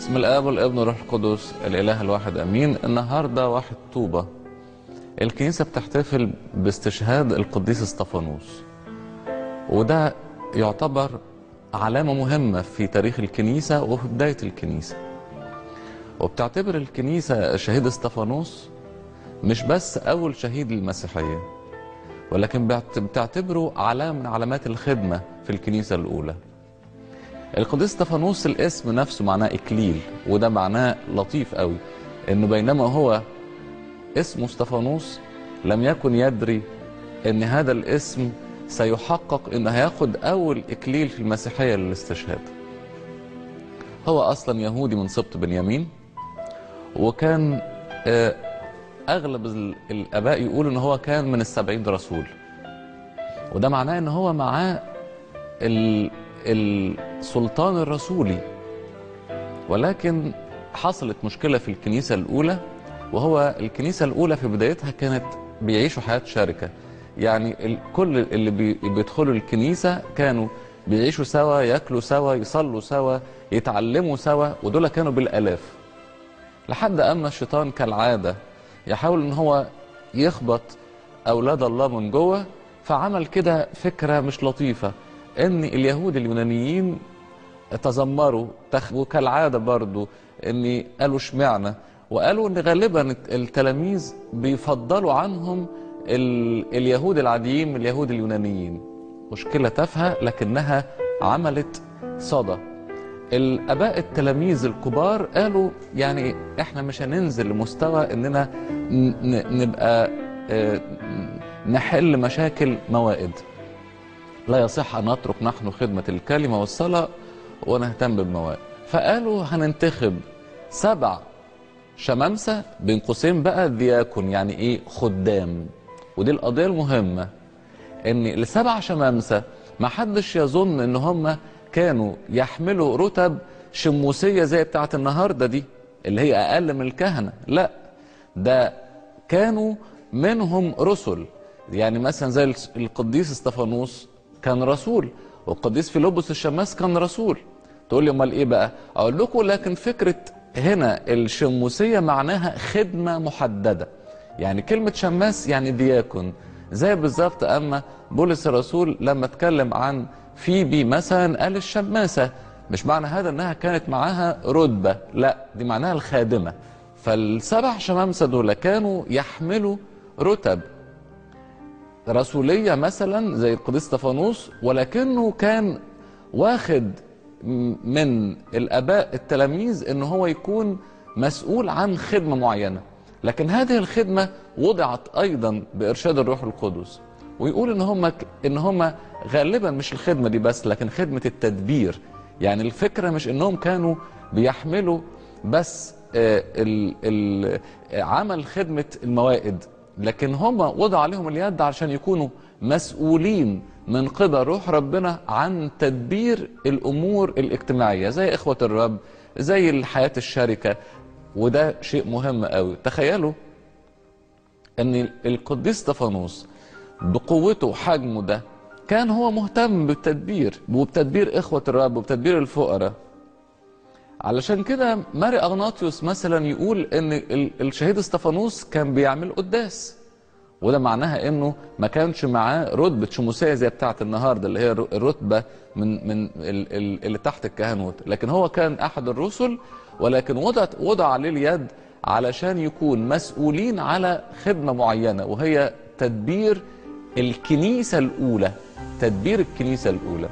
بسم الاب والابن والروح القدس الاله الواحد امين النهارده واحد طوبه الكنيسه بتحتفل باستشهاد القديس اسطفانوس وده يعتبر علامه مهمه في تاريخ الكنيسه وفي بدايه الكنيسه وبتعتبر الكنيسه شهيد اسطفانوس مش بس اول شهيد للمسيحيه ولكن بتعت- بتعتبره علامه من علامات الخدمه في الكنيسه الاولى القديس استفانوس الاسم نفسه معناه اكليل وده معناه لطيف قوي انه بينما هو اسمه استفانوس لم يكن يدري ان هذا الاسم سيحقق انه هياخد اول اكليل في المسيحيه للاستشهاد هو اصلا يهودي من سبط بنيامين وكان آه، اغلب ال- الاباء يقولوا ان هو كان من السبعين رسول وده معناه ان هو معاه ال- السلطان الرسولي ولكن حصلت مشكلة في الكنيسة الأولى وهو الكنيسة الأولى في بدايتها كانت بيعيشوا حياة شركة يعني ال- كل اللي بي- بيدخلوا الكنيسة كانوا بيعيشوا سوا ياكلوا سوا يصلوا سوا يتعلموا سوا ودول كانوا بالآلاف لحد أما الشيطان كالعادة يحاول ان هو يخبط أولاد الله من جوه فعمل كده فكرة مش لطيفة ان اليهود اليونانيين تذمروا تخ... وكالعاده برضو ان قالوا اشمعنى وقالوا ان غالبا التلاميذ بيفضلوا عنهم ال... اليهود العاديين من اليهود اليونانيين مشكله تافهه لكنها عملت صدى الاباء التلاميذ الكبار قالوا يعني احنا مش هننزل لمستوى اننا ن... ن- نبقى آه، نحل مشاكل موائد لا يصح أن نترك نحن خدمة الكلمة والصلاة ونهتم بالمواد فقالوا هننتخب سبع شمامسة بين قوسين بقى دياكون يعني ايه خدام ودي القضية المهمة ان السبع شمامسة ما حدش يظن ان هم كانوا يحملوا رتب شموسية زي بتاعة النهاردة دي اللي هي اقل من الكهنة لا ده كانوا منهم رسل يعني مثلا زي القديس استفانوس كان رسول والقديس فيلبس الشماس كان رسول تقول لي امال ايه بقى اقول لكم لكن فكره هنا الشموسيه معناها خدمه محدده يعني كلمه شماس يعني دياكون زي بالظبط اما بولس الرسول لما اتكلم عن فيبي مثلا قال الشماسه مش معنى هذا انها كانت معاها رتبه لا دي معناها الخادمه فالسبع شمامسه دول كانوا يحملوا رتب رسولية مثلا زي القديس استفانوس ولكنه كان واخد م- من الآباء التلاميذ ان هو يكون مسؤول عن خدمة معينة لكن هذه الخدمة وضعت أيضا بإرشاد الروح القدس ويقول ان هم ان هم غالبا مش الخدمة دي بس لكن خدمة التدبير يعني الفكرة مش انهم كانوا بيحملوا بس آه، ال- ال- آه، عمل خدمة الموائد لكن هم وضع عليهم اليد عشان يكونوا مسؤولين من قبل روح ربنا عن تدبير الامور الاجتماعيه زي اخوه الرب زي الحياه الشركه وده شيء مهم قوي تخيلوا ان القديس استفانوس بقوته وحجمه ده كان هو مهتم بالتدبير وبتدبير اخوه الرب وبتدبير الفقراء علشان كده ماري اغناطيوس مثلا يقول ان ال- الشهيد استفانوس كان بيعمل قداس وده معناها انه ما كانش معاه رتبه شموسيه زي بتاعه النهارده اللي هي الر- الرتبه من من ال- ال- اللي تحت الكهنوت لكن هو كان احد الرسل ولكن وضع وضع عليه اليد علشان يكون مسؤولين على خدمه معينه وهي تدبير الكنيسه الاولى تدبير الكنيسه الاولى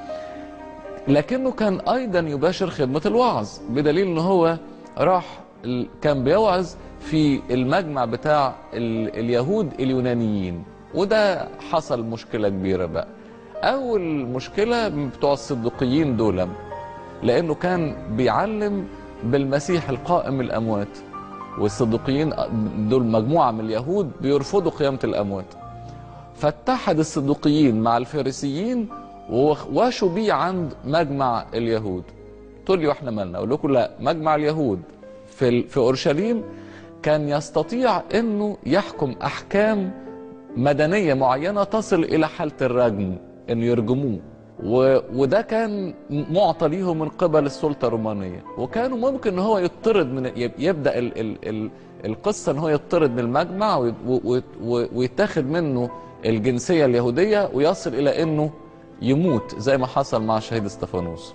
لكنه كان ايضا يباشر خدمه الوعظ بدليل ان هو راح ال- كان بيوعظ في المجمع بتاع ال- اليهود اليونانيين وده حصل مشكله كبيره بقى اول مشكله بتوع الصديقيين دول لانه كان بيعلم بالمسيح القائم من الاموات والصديقيين دول مجموعه من اليهود بيرفضوا قيامه الاموات فاتحد الصدوقيين مع الفارسيين وواشوا بيه عند مجمع اليهود تقول لي واحنا مالنا اقول لكم لا مجمع اليهود في ال- في اورشليم كان يستطيع انه يحكم احكام مدنيه معينه تصل الى حاله الرجم انه يرجموه و... وده كان معطى ليهم من قبل السلطه الرومانيه وكانوا ممكن ان هو يطرد من يب- يبدا ال... ال... ال... القصه ان هو يطرد من المجمع وي... و... و... ويتاخد منه الجنسيه اليهوديه ويصل الى انه يموت زي ما حصل مع الشهيد استفانوس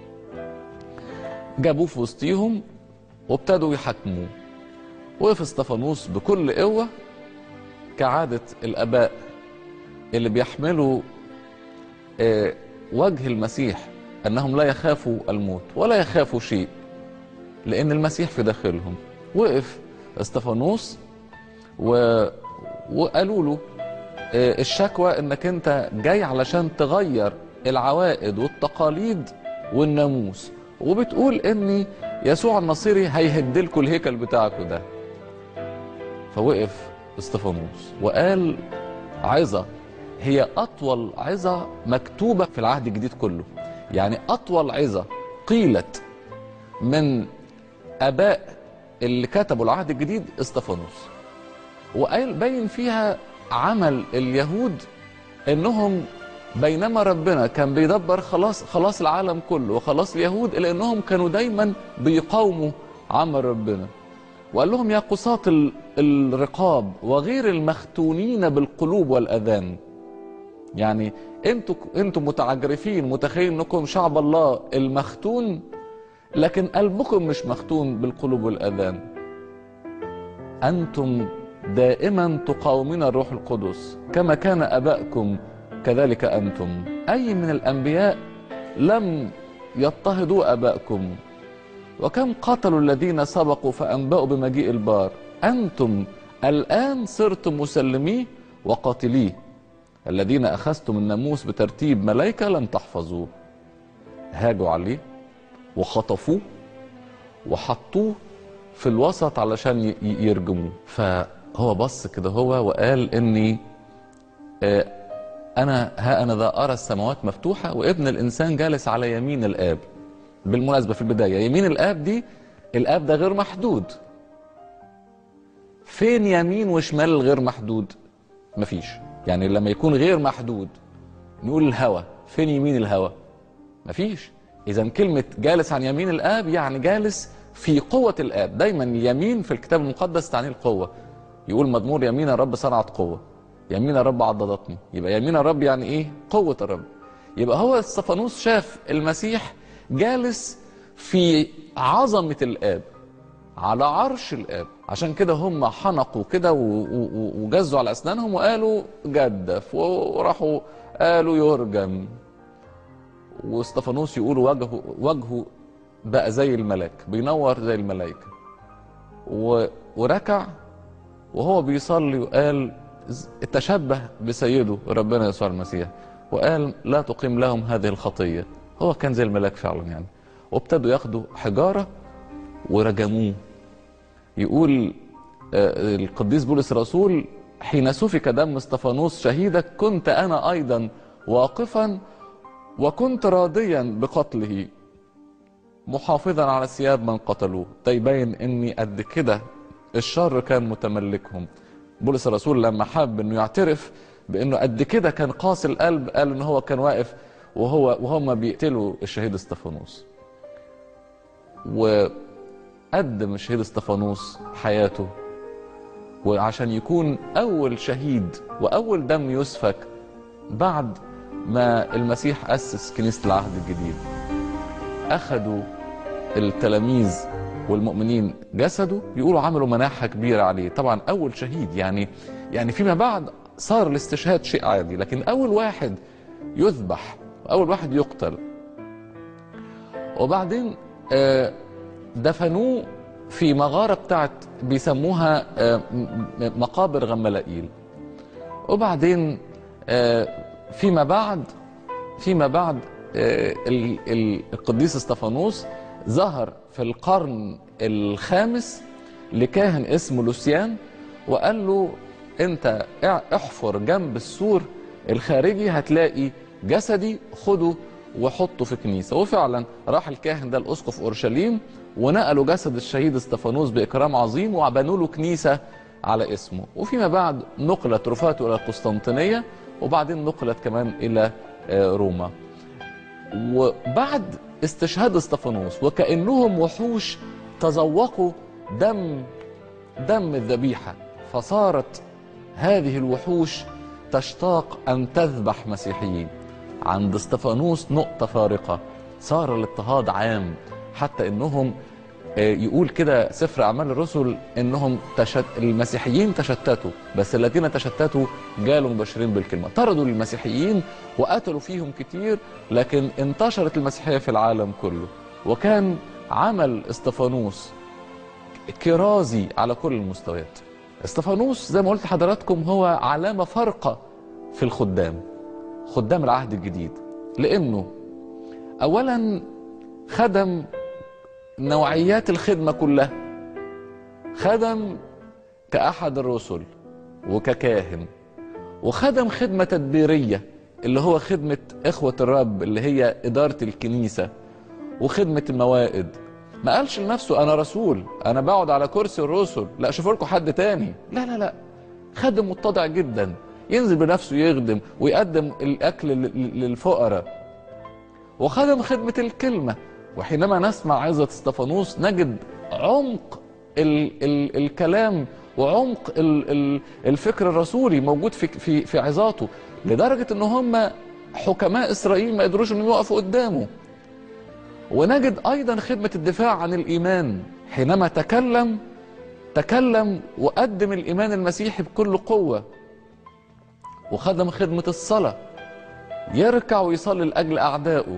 جابوه في وسطيهم وابتدوا يحاكموه وقف استفانوس بكل قوه كعاده الاباء اللي بيحملوا آه، وجه المسيح انهم لا يخافوا الموت ولا يخافوا شيء لان المسيح في داخلهم وقف استفانوس و... وقالوا له آه، الشكوى انك انت جاي علشان تغير العوائد والتقاليد والناموس وبتقول ان يسوع النصيري هيهد لكم الهيكل بتاعكم ده فوقف استفانوس وقال عظة هي أطول عظة مكتوبة في العهد الجديد كله يعني أطول عظة قيلت من آباء اللي كتبوا العهد الجديد استفانوس وقال بين فيها عمل اليهود انهم بينما ربنا كان بيدبر خلاص خلاص العالم كله وخلاص اليهود الا انهم كانوا دايما بيقاوموا عمل ربنا وقال لهم يا قساط ال- الرقاب وغير المختونين بالقلوب والاذان يعني انتوا انتوا متعجرفين متخيلين انكم شعب الله المختون لكن قلبكم مش مختون بالقلوب والاذان انتم دائما تقاومون الروح القدس كما كان ابائكم كذلك انتم اي من الانبياء لم يضطهدوا ابائكم وكم قتلوا الذين سبقوا فانبأوا بمجيء البار انتم الان صرتم مسلميه وقاتليه الذين اخذتم الناموس بترتيب ملائكه لم تحفظوه هاجوا عليه وخطفوه وحطوه في الوسط علشان ي- ي- يرجموه فهو بص كده هو وقال اني آه، انا ها انا ذا ارى السماوات مفتوحه وابن الانسان جالس على يمين الاب بالمناسبه في البدايه يمين الاب دي الاب ده غير محدود فين يمين وشمال الغير محدود مفيش يعني لما يكون غير محدود نقول الهوى فين يمين الهوى مفيش اذا كلمه جالس عن يمين الاب يعني جالس في قوه الاب دايما يمين في الكتاب المقدس تعني القوه يقول مزمور يمين الرب صنعت قوه يمين الرب عضدتني يبقى يمين الرب يعني ايه قوه الرب يبقى هو استفانوس شاف المسيح جالس في عظمه الاب على عرش الاب عشان كده هم حنقوا كده و- و- و- وجزوا على اسنانهم وقالوا جدف وراحوا قالوا يرجم واستفانوس يقول وجهه وجهه بقى زي الملاك بينور زي الملائكه و... وركع وهو بيصلي وقال ز- تشبه بسيده ربنا يسوع المسيح وقال لا تقيم لهم هذه الخطيه هو كان زي الملاك فعلا يعني وابتدوا ياخدوا حجاره ورجموه يقول آه، القديس بولس الرسول حين سفك دم استفانوس شهيدك كنت انا ايضا واقفا وكنت راضيا بقتله محافظا على ثياب من قتلوه ده يبين اني قد كده الشر كان متملكهم بولس الرسول لما حب انه يعترف بانه قد كده كان قاسي القلب قال ان هو كان واقف وهو وهم بيقتلوا الشهيد استفانوس وقدم الشهيد استفانوس حياته وعشان يكون اول شهيد واول دم يسفك بعد ما المسيح اسس كنيسه العهد الجديد اخذوا التلاميذ والمؤمنين جسده يقولوا عملوا مناحه كبيره عليه طبعا اول شهيد يعني يعني فيما بعد صار الاستشهاد شيء عادي لكن اول واحد يذبح اول واحد يقتل وبعدين آه، دفنوه في مغاره بتاعت بيسموها آه، م- م- مقابر غملائيل وبعدين آه، فيما بعد فيما بعد آه، ال- ال- القديس استفانوس ظهر في القرن الخامس لكاهن اسمه لوسيان وقال له انت اع- احفر جنب السور الخارجي هتلاقي جسدي خده وحطه في كنيسه وفعلا راح الكاهن ده الاسقف اورشليم ونقلوا جسد الشهيد استفانوس باكرام عظيم وبنوا له كنيسه على اسمه وفيما بعد نقلت رفاته الى القسطنطينيه وبعدين نقلت كمان الى آه، روما وبعد استشهاد استفانوس وكأنهم وحوش تذوقوا دم دم الذبيحة فصارت هذه الوحوش تشتاق أن تذبح مسيحيين عند استفانوس نقطة فارقة صار الاضطهاد عام حتى انهم آه، يقول كده سفر اعمال الرسل انهم تشت... المسيحيين تشتتوا بس الذين تشتتوا جالوا مبشرين بالكلمه طردوا المسيحيين وقتلوا فيهم كتير لكن انتشرت المسيحيه في العالم كله وكان عمل استفانوس كرازي على كل المستويات استفانوس زي ما قلت لحضراتكم هو علامه فارقه في الخدام خدام العهد الجديد لانه اولا خدم نوعيات الخدمه كلها خدم كاحد الرسل وككاهن وخدم خدمه تدبيريه اللي هو خدمه اخوه الرب اللي هي اداره الكنيسه وخدمه الموائد ما قالش لنفسه انا رسول انا بقعد على كرسي الرسل لا شوفوا لكم حد تاني لا لا لا خادم متضع جدا ينزل بنفسه يخدم ويقدم الاكل لل- للفقراء وخدم خدمة الكلمة وحينما نسمع عظة استفانوس نجد عمق ال ال الكلام وعمق ال ال الفكر الرسولي موجود في في في عظاته لدرجة ان هم حكماء اسرائيل ما قدروش انهم يقفوا قدامه ونجد ايضا خدمة الدفاع عن الايمان حينما تكلم تكلم وقدم الايمان المسيحي بكل قوة وخدم خدمة الصلاة يركع ويصلي لاجل اعدائه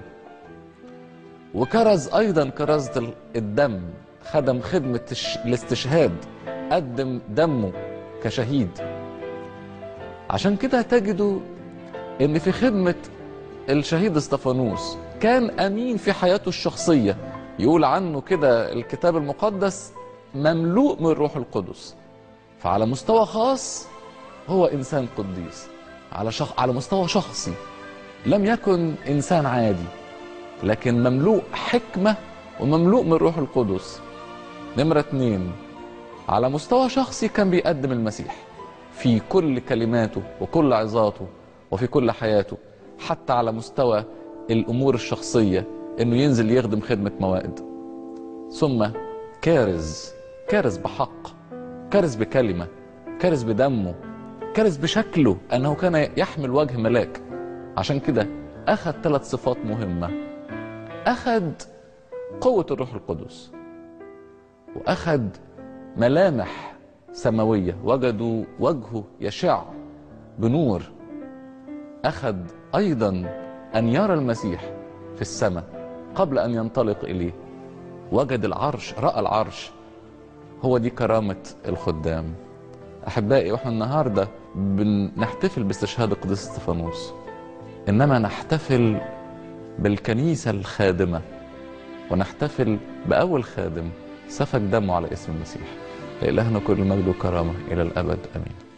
وكرز ايضا كرزة الدم خدم خدمة الش- الاستشهاد قدم دمه كشهيد عشان كده تجدوا ان في خدمة الشهيد استفانوس كان امين في حياته الشخصية يقول عنه كده الكتاب المقدس مملوء من الروح القدس فعلى مستوى خاص هو انسان قديس على شخ... على مستوى شخصي لم يكن انسان عادي لكن مملوء حكمة ومملوء من الروح القدس نمرة اتنين على مستوى شخصي كان بيقدم المسيح في كل كلماته وكل عظاته وفي كل حياته حتى على مستوى الأمور الشخصية إنه ينزل يخدم خدمة موائد ثم كارز كارز بحق كارز بكلمة كارز بدمه كارز بشكله أنه كان يحمل وجه ملاك عشان كده أخذ ثلاث صفات مهمة أخذ قوة الروح القدس وأخذ ملامح سماوية وجدوا وجهه يشع بنور أخذ أيضا أن يرى المسيح في السماء قبل أن ينطلق إليه وجد العرش رأى العرش هو دي كرامة الخدام أحبائي وإحنا النهاردة بنحتفل باستشهاد القديس استفانوس إنما نحتفل بالكنيسة الخادمة ونحتفل بأول خادم سفك دمه على اسم المسيح لإلهنا كل مجد وكرامة إلى الأبد آمين